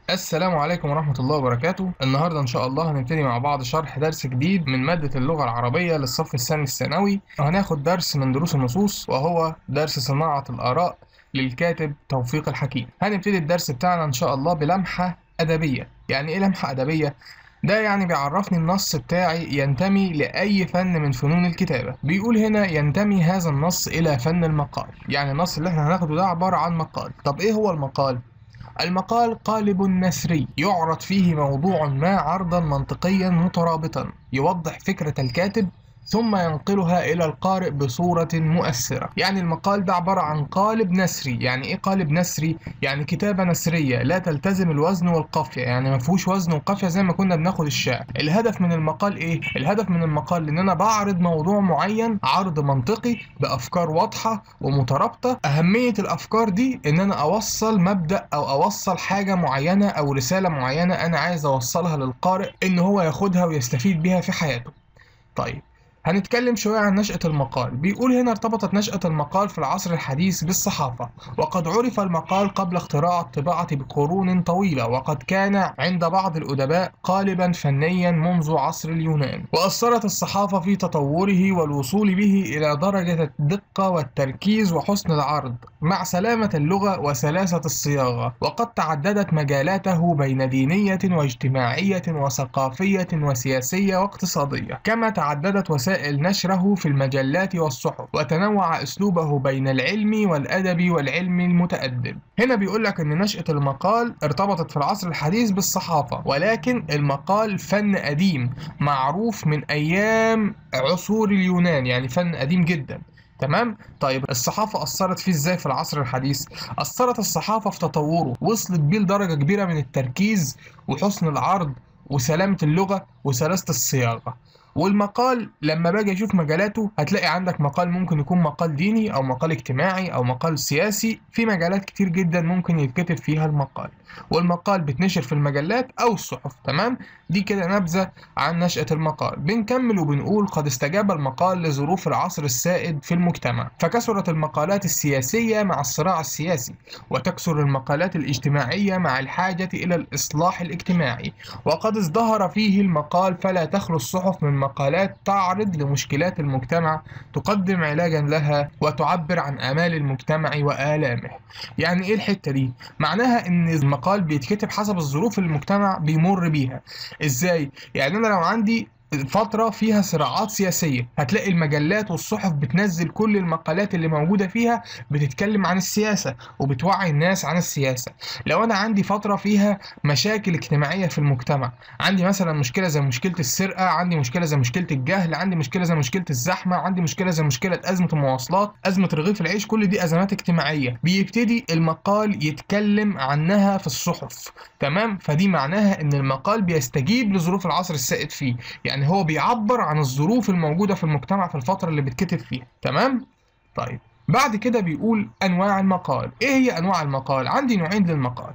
السلام عليكم ورحمة الله وبركاته النهاردة إن شاء الله هنبتدي مع بعض شرح درس جديد من مادة اللغة العربية للصف الثاني الثانوي وهناخد درس من دروس النصوص وهو درس صناعة الآراء للكاتب توفيق الحكيم هنبتدي الدرس بتاعنا إن شاء الله بلمحة أدبية يعني إيه لمحة أدبية؟ ده يعني بيعرفني النص بتاعي ينتمي لأي فن من فنون الكتابة بيقول هنا ينتمي هذا النص إلى فن المقال يعني النص اللي احنا هناخده ده عبارة عن مقال طب إيه هو المقال؟ المقال قالب نثري يعرض فيه موضوع ما عرضا منطقيا مترابطا يوضح فكرة الكاتب ثم ينقلها إلى القارئ بصورة مؤثرة يعني المقال ده عبارة عن قالب نثري يعني إيه قالب نثري؟ يعني كتابة نثرية لا تلتزم الوزن والقافية يعني ما فيهوش وزن وقافية زي ما كنا بناخد الشعر الهدف من المقال إيه؟ الهدف من المقال إن أنا بعرض موضوع معين عرض منطقي بأفكار واضحة ومترابطة أهمية الأفكار دي إن أنا أوصل مبدأ أو أوصل حاجة معينة أو رسالة معينة أنا عايز أوصلها للقارئ إن هو ياخدها ويستفيد بيها في حياته طيب هنتكلم شوية عن نشأة المقال بيقول هنا ارتبطت نشأة المقال في العصر الحديث بالصحافة وقد عرف المقال قبل اختراع الطباعة بقرون طويلة وقد كان عند بعض الأدباء قالبا فنيا منذ عصر اليونان وأثرت الصحافة في تطوره والوصول به إلى درجة الدقة والتركيز وحسن العرض مع سلامة اللغة وسلاسة الصياغة وقد تعددت مجالاته بين دينية واجتماعية وثقافية وسياسية واقتصادية كما تعددت وسائل وسائل نشره في المجلات والصحف وتنوع أسلوبه بين العلم والأدب والعلم المتأدب هنا بيقول لك أن نشأة المقال ارتبطت في العصر الحديث بالصحافة ولكن المقال فن قديم معروف من أيام عصور اليونان يعني فن قديم جدا تمام طيب الصحافة أثرت فيه إزاي في العصر الحديث أثرت الصحافة في تطوره وصلت بيه لدرجة كبيرة من التركيز وحسن العرض وسلامة اللغة وسلاسة الصياغة والمقال لما باجي اشوف مجالاته هتلاقي عندك مقال ممكن يكون مقال ديني او مقال اجتماعي او مقال سياسي في مجالات كتير جدا ممكن يتكتب فيها المقال والمقال بتنشر في المجلات او الصحف تمام دي كده نبذة عن نشأة المقال بنكمل وبنقول قد استجاب المقال لظروف العصر السائد في المجتمع فكثرت المقالات السياسية مع الصراع السياسي وتكثر المقالات الاجتماعية مع الحاجة إلى الإصلاح الاجتماعي وقد ازدهر فيه المقال فلا تخلو الصحف من مقالات تعرض لمشكلات المجتمع تقدم علاجا لها وتعبر عن آمال المجتمع وآلامه يعني إيه الحتة دي؟ معناها إن المقال بيتكتب حسب الظروف اللي المجتمع بيمر بيها إزاي؟ يعني أنا لو عندي فترة فيها صراعات سياسية هتلاقي المجلات والصحف بتنزل كل المقالات اللي موجودة فيها بتتكلم عن السياسة وبتوعي الناس عن السياسة لو أنا عندي فترة فيها مشاكل اجتماعية في المجتمع عندي مثلا مشكلة زي مشكلة السرقة عندي مشكلة زي مشكلة الجهل عندي مشكلة زي مشكلة الزحمة عندي مشكلة زي مشكلة أزمة المواصلات أزمة رغيف العيش كل دي أزمات اجتماعية بيبتدي المقال يتكلم عنها في الصحف تمام فدي معناها إن المقال بيستجيب لظروف العصر السائد فيه يعني يعني هو بيعبر عن الظروف الموجودة في المجتمع في الفترة اللي بتكتب فيها تمام؟ طيب بعد كده بيقول أنواع المقال إيه هي أنواع المقال؟ عندي نوعين للمقال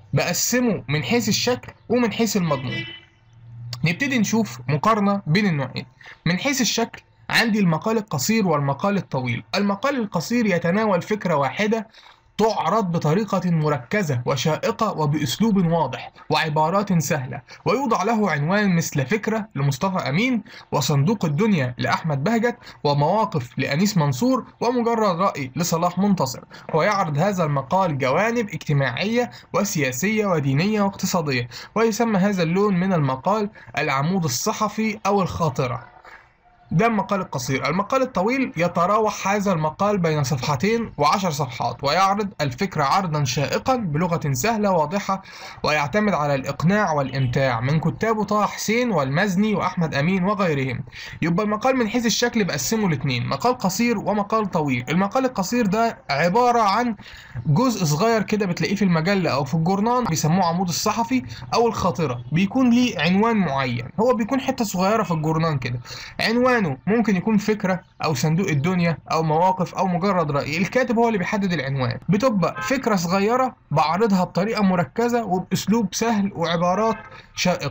بقسمه من حيث الشكل ومن حيث المضمون نبتدي نشوف مقارنة بين النوعين من حيث الشكل عندي المقال القصير والمقال الطويل المقال القصير يتناول فكرة واحدة تعرض بطريقة مركزة وشائقة وبأسلوب واضح وعبارات سهلة ويوضع له عنوان مثل فكرة لمصطفى أمين وصندوق الدنيا لأحمد بهجت ومواقف لأنيس منصور ومجرد رأي لصلاح منتصر ويعرض هذا المقال جوانب اجتماعية وسياسية ودينية واقتصادية ويسمى هذا اللون من المقال العمود الصحفي أو الخاطرة ده المقال القصير المقال الطويل يتراوح هذا المقال بين صفحتين وعشر صفحات ويعرض الفكرة عرضا شائقا بلغة سهلة واضحة ويعتمد على الإقناع والإمتاع من كتابه طه حسين والمزني وأحمد أمين وغيرهم يبقى المقال من حيث الشكل بقسمه لاتنين مقال قصير ومقال طويل المقال القصير ده عبارة عن جزء صغير كده بتلاقيه في المجلة أو في الجورنال بيسموه عمود الصحفي أو الخاطرة بيكون ليه عنوان معين هو بيكون حتة صغيرة في الجورنال كده عنوان عنوانه ممكن يكون فكرة أو صندوق الدنيا أو مواقف أو مجرد رأي الكاتب هو اللي بيحدد العنوان بتبقى فكرة صغيرة بعرضها بطريقة مركزة وبأسلوب سهل وعبارات شائقة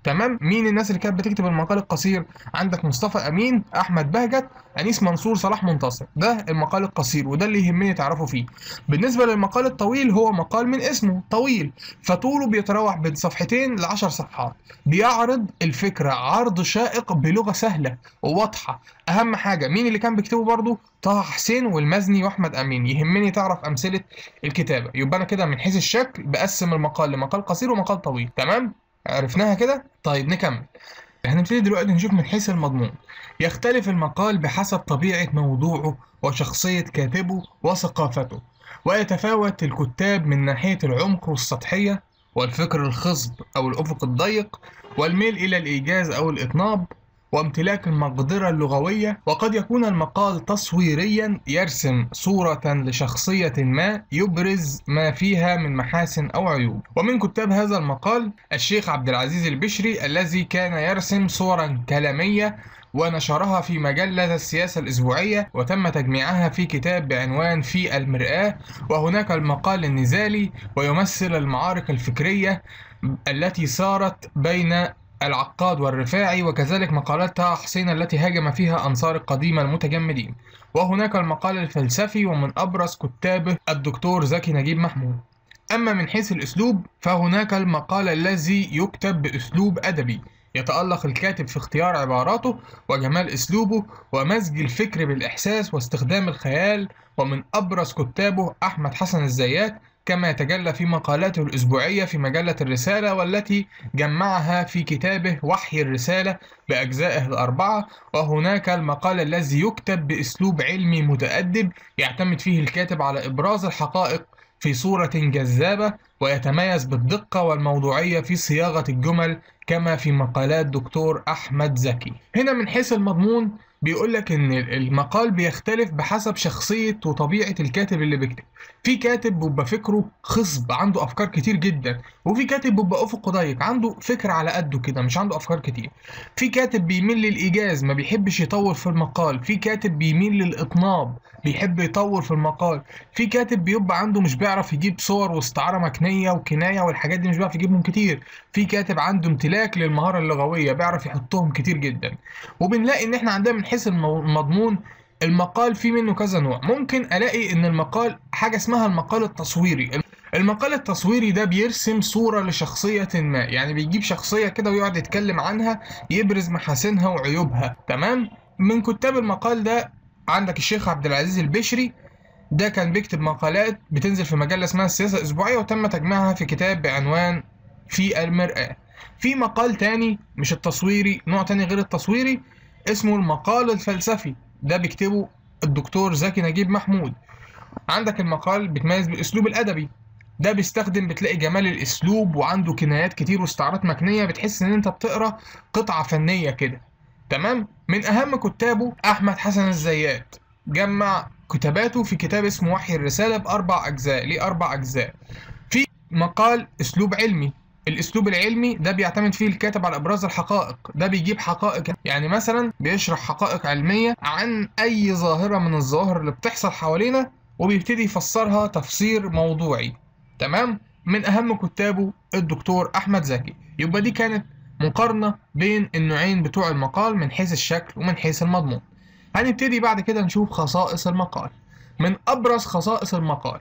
تمام مين الناس اللي كانت بتكتب المقال القصير عندك مصطفى امين احمد بهجت انيس منصور صلاح منتصر ده المقال القصير وده اللي يهمني تعرفوا فيه بالنسبه للمقال الطويل هو مقال من اسمه طويل فطوله بيتراوح بين صفحتين لعشر صفحات بيعرض الفكره عرض شائق بلغه سهله وواضحه اهم حاجه مين اللي كان بيكتبه برضه طه حسين والمزني واحمد امين يهمني تعرف امثله الكتابه يبقى انا كده من حيث الشكل بقسم المقال لمقال قصير ومقال طويل تمام عرفناها كده طيب نكمل هنبتدي دلوقتي نشوف من حيث المضمون يختلف المقال بحسب طبيعة موضوعه وشخصية كاتبه وثقافته ويتفاوت الكتاب من ناحية العمق والسطحية والفكر الخصب أو الأفق الضيق والميل إلى الإيجاز أو الإطناب وامتلاك المقدرة اللغوية وقد يكون المقال تصويريا يرسم صورة لشخصية ما يبرز ما فيها من محاسن أو عيوب ومن كتاب هذا المقال الشيخ عبد العزيز البشري الذي كان يرسم صورا كلامية ونشرها في مجلة السياسة الأسبوعية وتم تجميعها في كتاب بعنوان في المرآة وهناك المقال النزالي ويمثل المعارك الفكرية التي صارت بين العقاد والرفاعي وكذلك مقالات طه حسين التي هاجم فيها أنصار القديمة المتجمدين وهناك المقال الفلسفي ومن أبرز كتابه الدكتور زكي نجيب محمود أما من حيث الأسلوب فهناك المقال الذي يكتب بأسلوب أدبي يتألق الكاتب في اختيار عباراته وجمال أسلوبه ومزج الفكر بالإحساس واستخدام الخيال ومن أبرز كتابه أحمد حسن الزيات كما يتجلى في مقالاته الأسبوعية في مجلة الرسالة والتي جمعها في كتابه وحي الرسالة بأجزائه الأربعة وهناك المقال الذي يكتب بأسلوب علمي متأدب يعتمد فيه الكاتب على إبراز الحقائق في صورة جذابة ويتميز بالدقة والموضوعية في صياغة الجمل كما في مقالات دكتور أحمد زكي هنا من حيث المضمون بيقول لك ان المقال بيختلف بحسب شخصية وطبيعة الكاتب اللي بيكتب في كاتب بيبقى فكره خصب عنده افكار كتير جدا وفي كاتب بيبقى افق ضيق عنده فكر على قده كده مش عنده افكار كتير في كاتب بيميل للايجاز ما بيحبش يطول في المقال في كاتب بيميل للاطناب بيحب يطول في المقال في كاتب بيبقى عنده مش بيعرف يجيب صور واستعارة مكنية وكناية والحاجات دي مش بيعرف يجيبهم كتير في كاتب عنده امتلاك للمهارة اللغوية بيعرف يحطهم كتير جدا وبنلاقي ان احنا عندنا من حيث المضمون المقال فيه منه كذا نوع ممكن الاقي ان المقال حاجه اسمها المقال التصويري المقال التصويري ده بيرسم صوره لشخصيه ما يعني بيجيب شخصيه كده ويقعد يتكلم عنها يبرز محاسنها وعيوبها تمام من كتاب المقال ده عندك الشيخ عبد العزيز البشري ده كان بيكتب مقالات بتنزل في مجله اسمها السياسه الاسبوعيه وتم تجميعها في كتاب بعنوان في المرآة في مقال تاني مش التصويري نوع تاني غير التصويري اسمه المقال الفلسفي ده بيكتبه الدكتور زكي نجيب محمود عندك المقال بيتميز بالاسلوب الادبي ده بيستخدم بتلاقي جمال الاسلوب وعنده كنايات كتير واستعارات مكنيه بتحس ان انت بتقرا قطعه فنيه كده تمام من اهم كتابه احمد حسن الزيات جمع كتاباته في كتاب اسمه وحي الرساله باربع اجزاء ليه اربع اجزاء في مقال اسلوب علمي الاسلوب العلمي ده بيعتمد فيه الكاتب على ابراز الحقائق ده بيجيب حقائق يعني مثلا بيشرح حقائق علميه عن اي ظاهره من الظواهر اللي بتحصل حوالينا وبيبتدي يفسرها تفسير موضوعي تمام من اهم كتابه الدكتور احمد زكي يبقى دي كانت مقارنه بين النوعين بتوع المقال من حيث الشكل ومن حيث المضمون هنبتدي بعد كده نشوف خصائص المقال من ابرز خصائص المقال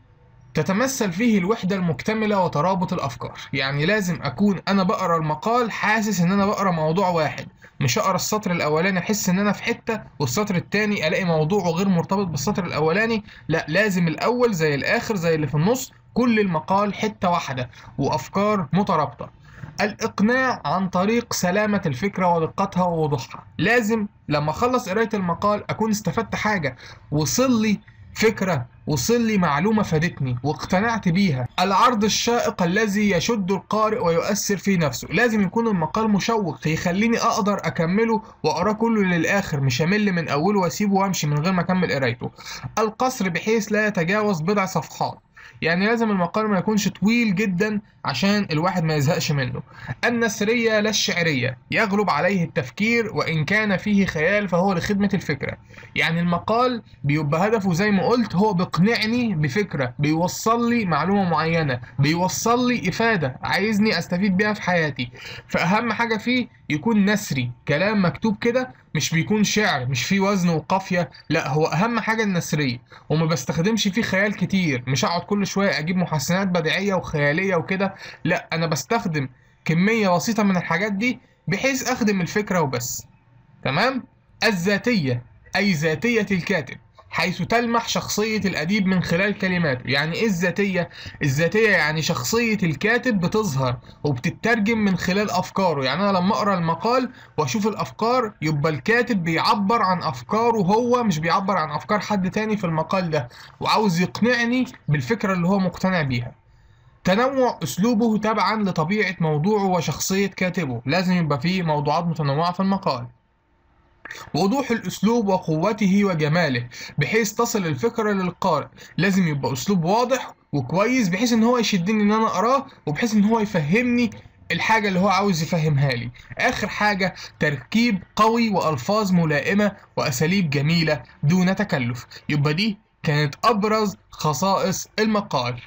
تتمثل فيه الوحدة المكتملة وترابط الأفكار يعني لازم أكون أنا بقرأ المقال حاسس إن أنا بقرأ موضوع واحد مش أقرأ السطر الأولاني أحس إن أنا في حتة والسطر التاني ألاقي موضوعه غير مرتبط بالسطر الأولاني لا لازم الأول زي الآخر زي اللي في النص كل المقال حتة واحدة وأفكار مترابطة الإقناع عن طريق سلامة الفكرة ودقتها ووضوحها لازم لما أخلص قراية المقال أكون استفدت حاجة وصل لي فكرة وصل لي معلومة فادتني واقتنعت بيها العرض الشائق الذي يشد القارئ ويؤثر في نفسه لازم يكون المقال مشوق يخليني أقدر أكمله وأقراه كله للآخر مش أمل من أوله وأسيبه وأمشي من غير ما أكمل قرايته القصر بحيث لا يتجاوز بضع صفحات يعني لازم المقال ما يكونش طويل جدا عشان الواحد ما يزهقش منه النثرية لا الشعرية يغلب عليه التفكير وإن كان فيه خيال فهو لخدمة الفكرة يعني المقال بيبقى هدفه زي ما قلت هو بيقنعني بفكرة بيوصل لي معلومة معينة بيوصل لي إفادة عايزني أستفيد بيها في حياتي فأهم حاجة فيه يكون نثري كلام مكتوب كده مش بيكون شعر مش فيه وزن وقافية لا هو أهم حاجة النثرية وما بستخدمش فيه خيال كتير مش هقعد كل شوية أجيب محسنات بديعية وخيالية وكده لا أنا بستخدم كمية بسيطة من الحاجات دي بحيث أخدم الفكرة وبس تمام الذاتية أي ذاتية الكاتب حيث تلمح شخصية الأديب من خلال كلماته يعني إيه الذاتية؟ الذاتية يعني شخصية الكاتب بتظهر وبتترجم من خلال أفكاره يعني أنا لما أقرأ المقال وأشوف الأفكار يبقى الكاتب بيعبر عن أفكاره هو مش بيعبر عن أفكار حد تاني في المقال ده وعاوز يقنعني بالفكرة اللي هو مقتنع بيها تنوع أسلوبه تبعا لطبيعة موضوعه وشخصية كاتبه لازم يبقى فيه موضوعات متنوعة في المقال وضوح الأسلوب وقوته وجماله بحيث تصل الفكرة للقارئ لازم يبقى أسلوب واضح وكويس بحيث إن هو يشدني إن أنا أقراه وبحيث إن هو يفهمني الحاجة اللي هو عاوز يفهمها لي آخر حاجة تركيب قوي وألفاظ ملائمة وأساليب جميلة دون تكلف يبقى دي كانت أبرز خصائص المقال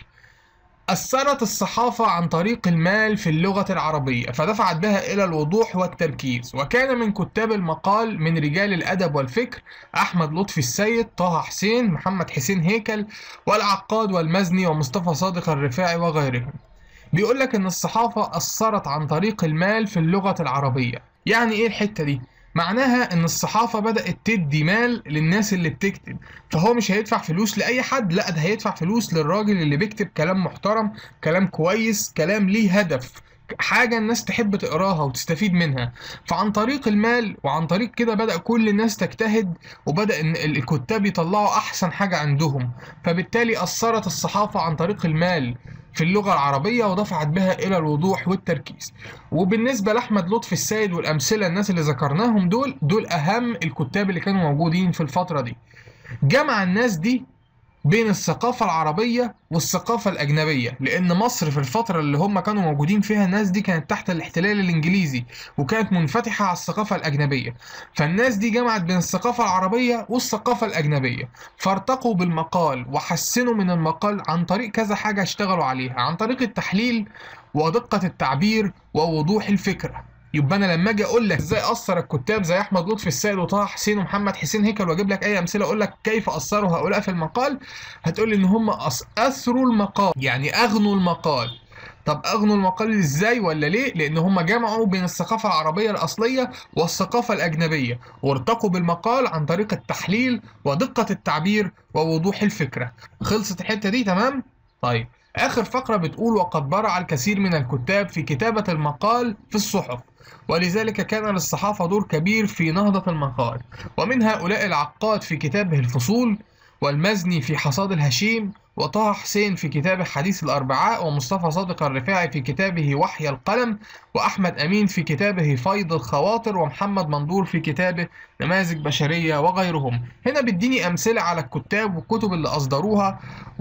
أثرت الصحافة عن طريق المال في اللغة العربية فدفعت بها إلى الوضوح والتركيز وكان من كتاب المقال من رجال الأدب والفكر أحمد لطفي السيد طه حسين محمد حسين هيكل والعقاد والمزني ومصطفى صادق الرفاعي وغيرهم بيقول لك إن الصحافة أثرت عن طريق المال في اللغة العربية يعني إيه الحتة دي؟ معناها ان الصحافه بدات تدي مال للناس اللي بتكتب فهو مش هيدفع فلوس لاي حد لا ده هيدفع فلوس للراجل اللي بيكتب كلام محترم كلام كويس كلام ليه هدف حاجة الناس تحب تقراها وتستفيد منها فعن طريق المال وعن طريق كده بدأ كل الناس تجتهد وبدأ إن الكتاب يطلعوا أحسن حاجة عندهم فبالتالي أثرت الصحافة عن طريق المال في اللغة العربية ودفعت بها إلى الوضوح والتركيز وبالنسبة لأحمد لطفي السيد والأمثلة الناس اللي ذكرناهم دول دول أهم الكتاب اللي كانوا موجودين في الفترة دي جمع الناس دي بين الثقافة العربية والثقافة الأجنبية لأن مصر في الفترة اللي هم كانوا موجودين فيها الناس دي كانت تحت الاحتلال الإنجليزي وكانت منفتحة على الثقافة الأجنبية فالناس دي جمعت بين الثقافة العربية والثقافة الأجنبية فارتقوا بالمقال وحسنوا من المقال عن طريق كذا حاجة اشتغلوا عليها عن طريق التحليل ودقة التعبير ووضوح الفكرة يبقى انا لما اجي اقول لك ازاي اثر الكتاب زي احمد لطفي السيد وطه حسين ومحمد حسين هيكل واجيب لك اي امثله اقول لك كيف اثروا هؤلاء في المقال هتقول لي ان هم أس- اثروا المقال يعني اغنوا المقال طب اغنوا المقال ازاي ولا ليه لان هم جمعوا بين الثقافه العربيه الاصليه والثقافه الاجنبيه وارتقوا بالمقال عن طريق التحليل ودقه التعبير ووضوح الفكره خلصت الحته دي تمام طيب آخر فقرة بتقول وقد برع الكثير من الكتاب في كتابة المقال في الصحف ولذلك كان للصحافة دور كبير في نهضة المقال ومن هؤلاء العقاد في كتابه الفصول والمزني في حصاد الهشيم وطه حسين في كتابه حديث الأربعاء ومصطفى صادق الرفاعي في كتابه وحي القلم وأحمد أمين في كتابه فيض الخواطر ومحمد منظور في كتابه نماذج بشرية وغيرهم هنا بيديني أمثلة على الكتاب والكتب اللي أصدروها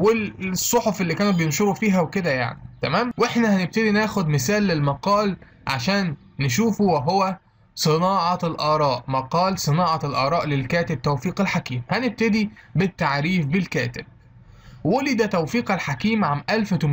والصحف اللي كانوا بينشروا فيها وكده يعني تمام واحنا هنبتدي ناخد مثال للمقال عشان نشوفه وهو صناعة الآراء مقال صناعة الآراء للكاتب توفيق الحكيم هنبتدي بالتعريف بالكاتب ولد توفيق الحكيم عام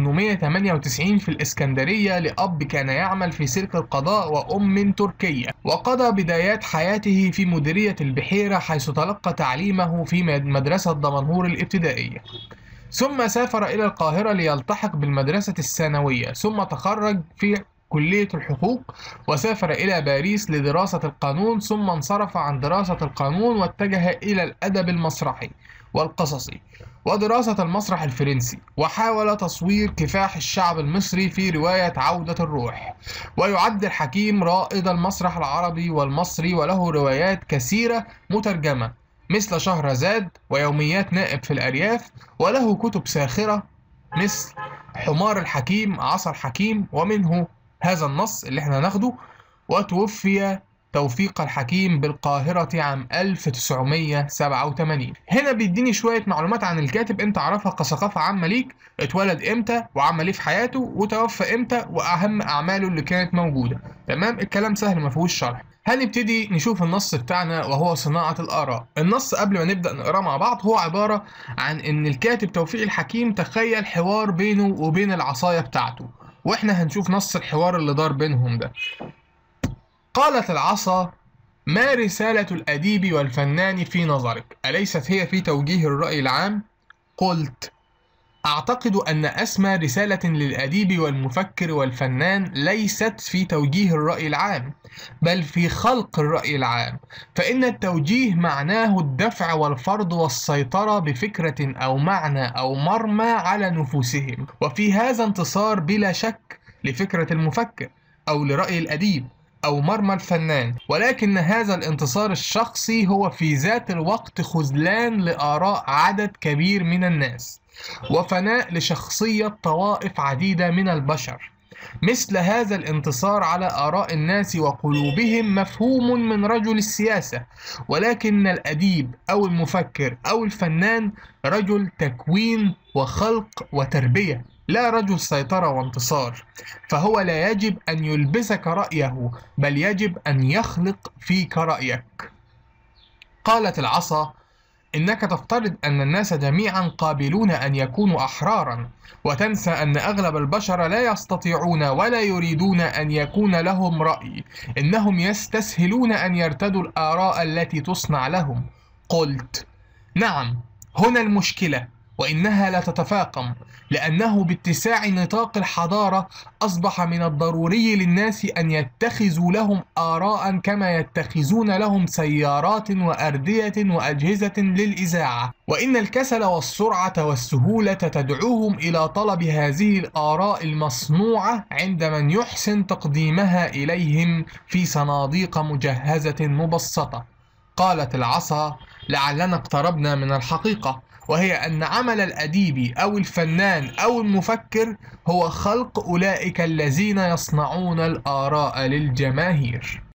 1898 في الإسكندرية لأب كان يعمل في سلك القضاء وأم تركية وقضى بدايات حياته في مديرية البحيرة حيث تلقى تعليمه في مدرسة دمنهور الابتدائية ثم سافر إلى القاهرة ليلتحق بالمدرسة الثانوية ثم تخرج في كلية الحقوق وسافر إلى باريس لدراسة القانون ثم انصرف عن دراسة القانون واتجه إلى الأدب المسرحي والقصصي ودراسة المسرح الفرنسي وحاول تصوير كفاح الشعب المصري في رواية عودة الروح ويعد الحكيم رائد المسرح العربي والمصري وله روايات كثيرة مترجمة مثل شهرزاد ويوميات نائب في الأرياف وله كتب ساخرة مثل حمار الحكيم عصا الحكيم ومنه هذا النص اللي احنا ناخده وتوفي توفيق الحكيم بالقاهرة عام 1987 هنا بيديني شوية معلومات عن الكاتب انت عرفها كثقافة عامة ليك اتولد امتى وعمل ايه في حياته وتوفى امتى واهم اعماله اللي كانت موجودة تمام الكلام سهل ما فيهوش شرح هنبتدي نشوف النص بتاعنا وهو صناعة الآراء النص قبل ما نبدأ نقراه مع بعض هو عبارة عن إن الكاتب توفيق الحكيم تخيل حوار بينه وبين العصاية بتاعته وإحنا هنشوف نص الحوار اللي دار بينهم ده قالت العصا ما رسالة الأديب والفنان في نظرك؟ أليست هي في توجيه الرأي العام؟ قلت أعتقد أن أسمى رسالة للأديب والمفكر والفنان ليست في توجيه الرأي العام بل في خلق الرأي العام فإن التوجيه معناه الدفع والفرض والسيطرة بفكرة أو معنى أو مرمى على نفوسهم وفي هذا انتصار بلا شك لفكرة المفكر أو لرأي الأديب أو مرمى الفنان ولكن هذا الانتصار الشخصي هو في ذات الوقت خذلان لآراء عدد كبير من الناس وفناء لشخصية طوائف عديدة من البشر مثل هذا الانتصار على آراء الناس وقلوبهم مفهوم من رجل السياسة ولكن الأديب أو المفكر أو الفنان رجل تكوين وخلق وتربية لا رجل سيطرة وانتصار فهو لا يجب أن يلبسك رأيه بل يجب أن يخلق فيك رأيك قالت العصا إنك تفترض أن الناس جميعا قابلون أن يكونوا أحرارا وتنسى أن أغلب البشر لا يستطيعون ولا يريدون أن يكون لهم رأي إنهم يستسهلون أن يرتدوا الآراء التي تصنع لهم قلت نعم هنا المشكلة وإنها لا تتفاقم لأنه باتساع نطاق الحضارة أصبح من الضروري للناس أن يتخذوا لهم آراء كما يتخذون لهم سيارات وأردية وأجهزة للإذاعة وإن الكسل والسرعة والسهولة تدعوهم إلى طلب هذه الآراء المصنوعة عند من يحسن تقديمها إليهم في صناديق مجهزة مبسطة قالت العصا لعلنا اقتربنا من الحقيقة وهي أن عمل الأديب أو الفنان أو المفكر هو خلق أولئك الذين يصنعون الآراء للجماهير